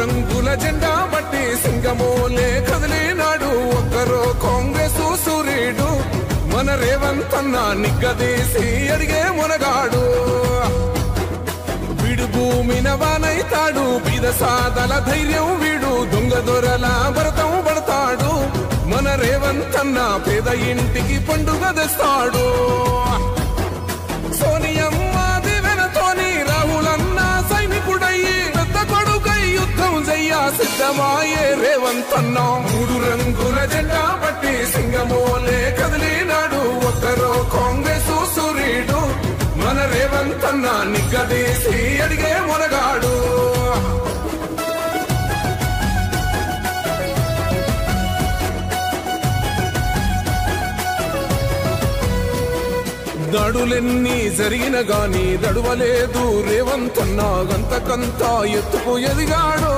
రంగుల జెండా బట్టి సింగమోలే కదిలినాడు ఒక్కరో కాంగ్రెస్ సూర్యుడు మన రేవంత్ అన్న నిగ్గదీసి అడిగే మునగాడు వీడు భూమిన వానైతాడు బీద సాదల ధైర్యం వీడు దొంగ దొరల భరతం పడతాడు మన రేవంత్ అన్న పేద ఇంటికి పండుగ తెస్తాడు సోనియమ్మ దివెనతోని రాహులన్న సైనికుడయ్యి పెద్ద కొడుకై యుద్ధం చెయ్య సిద్ధమాయే రేవంత్ అన్న మూడు రంగుల జెండా బట్టి సింగమోలే కదిలినాడు ఒక్కరో కాంగ్రెస్ సూర్యుడు మన రేవంత్ అన్న నిగ్గదీసి అడిగే మునగాడు దడులెన్ని జరిగిన గాని దడువలేదు రేవంత్ అన్న గంతకంతా ఎత్తుకు ఎదిగాడు